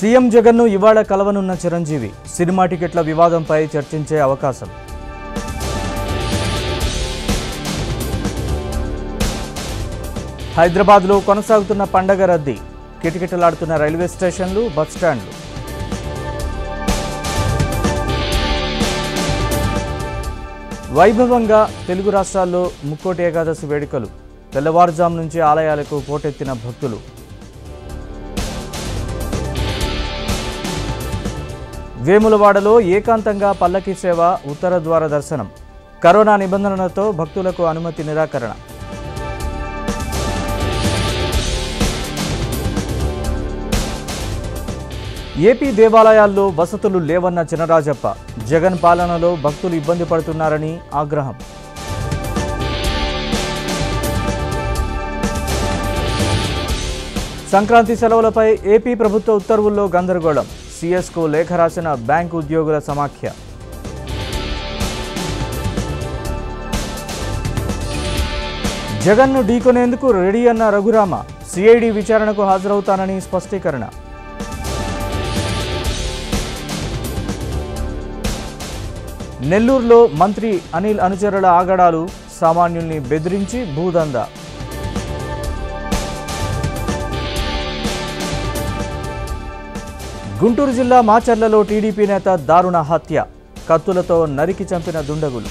CM జగన్ను ఇవాళ కలవనున్న Chiranjeevi cinema టికెట్ల వివాదంపై చర్చించే అవకాశం హైదరాబాద్లో కొనసాగుతున్న పండగ రద్దీ కిటకిటలాడుతున్న రైల్వే స్టేషన్లు బస్ స్టాండ్లు వైభవంగా తెలుగు రాష్ట్రాల్లో ముక్కోటి ఏకాదశి వేడుకలు తెల్లవారుజాము నుంచి ఆలయాలకు పోటెత్తిన భక్తులు వేములవాడలో ఏకాంతంగా పల్లకి సేవ ఉత్తర ద్వార దర్శనం కరోనా నిబంధనలతో భక్తులకు అనుమతి నిరాకరణ ఏపీ దేవాలయాల్లో వసతులు లేవన్న చినరాజప్ప జగన్ పాలనలో భక్తులు ఇబ్బంది పడుతున్నారని ఆగ్రహం సంక్రాంతి సెలవులపై ఏపీ ప్రభుత్వ ఉత్తర్వుల్లో గందరగోళం సీఎస్కు లేఖ రాసిన బ్యాంకు ఉద్యోగుల సమాఖ్య జగన్ను ఢీకొనేందుకు రెడీ అన్న రఘురామ సిఐడి విచారణకు హాజరవుతానని స్పష్టీకరణ నెల్లూరులో మంత్రి అనిల్ అనుచరుల ఆగడాలు సామాన్యుల్ని బెదిరించి భూదందా గుంటూరు జిల్లా మాచర్లలో టీడీపీ నేత దారుణ హత్య కత్తులతో నరికి చంపిన దుండగులు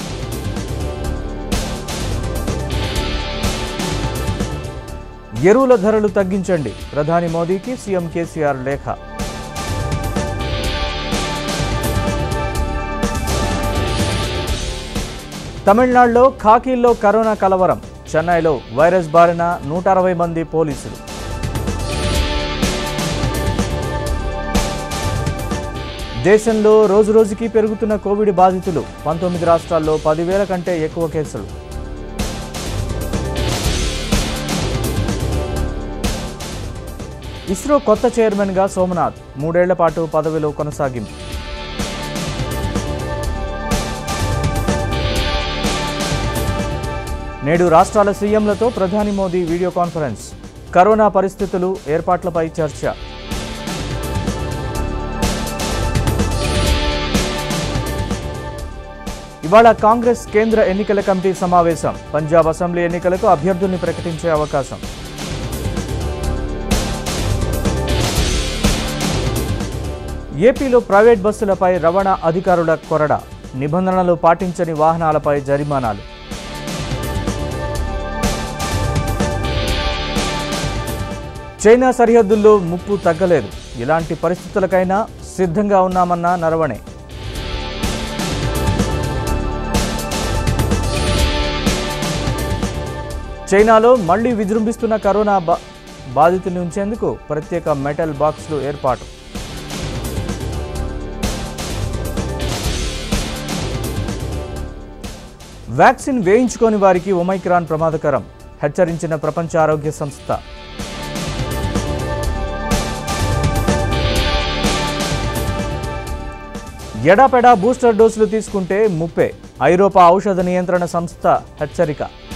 ఎరువుల ధరలు తగ్గించండి ప్రధాని మోదీకి సీఎం కేసీఆర్ లేఖ తమిళనాడులో ఖాకీల్లో కరోనా కలవరం చెన్నైలో వైరస్ బారిన నూట అరవై మంది పోలీసులు దేశంలో రోజురోజుకి పెరుగుతున్న కోవిడ్ బాధితులు పంతొమ్మిది రాష్ట్రాల్లో పదివేల కంటే ఎక్కువ కేసులు ఇస్రో కొత్త చైర్మన్గా సోమనాథ్ మూడేళ్ల పాటు పదవిలో కొనసాగింపు నేడు రాష్ట్రాల సీఎంలతో ప్రధాని మోదీ వీడియో కాన్ఫరెన్స్ కరోనా పరిస్థితులు ఏర్పాట్లపై చర్చ ఇవాళ కాంగ్రెస్ కేంద్ర ఎన్నికల కమిటీ సమావేశం పంజాబ్ అసెంబ్లీ ఎన్నికలకు అభ్యర్థుల్ని ప్రకటించే అవకాశం ఏపీలో ప్రైవేట్ బస్సులపై రవాణా అధికారుల కొరడ నిబంధనలు పాటించని వాహనాలపై జరిమానాలు చైనా సరిహద్దుల్లో ముప్పు తగ్గలేదు ఇలాంటి పరిస్థితులకైనా సిద్ధంగా ఉన్నామన్న నరవణే చైనాలో మళ్లీ విజృంభిస్తున్న కరోనా బా బాధితుల్ని ఉంచేందుకు ప్రత్యేక మెటల్ బాక్స్లు ఏర్పాటు వ్యాక్సిన్ వేయించుకోని వారికి ఒమైక్రాన్ ప్రమాదకరం హెచ్చరించిన ప్రపంచ ఆరోగ్య సంస్థ ఎడాపెడా బూస్టర్ డోసులు తీసుకుంటే ముప్పే ఐరోపా ఔషధ నియంత్రణ సంస్థ హెచ్చరిక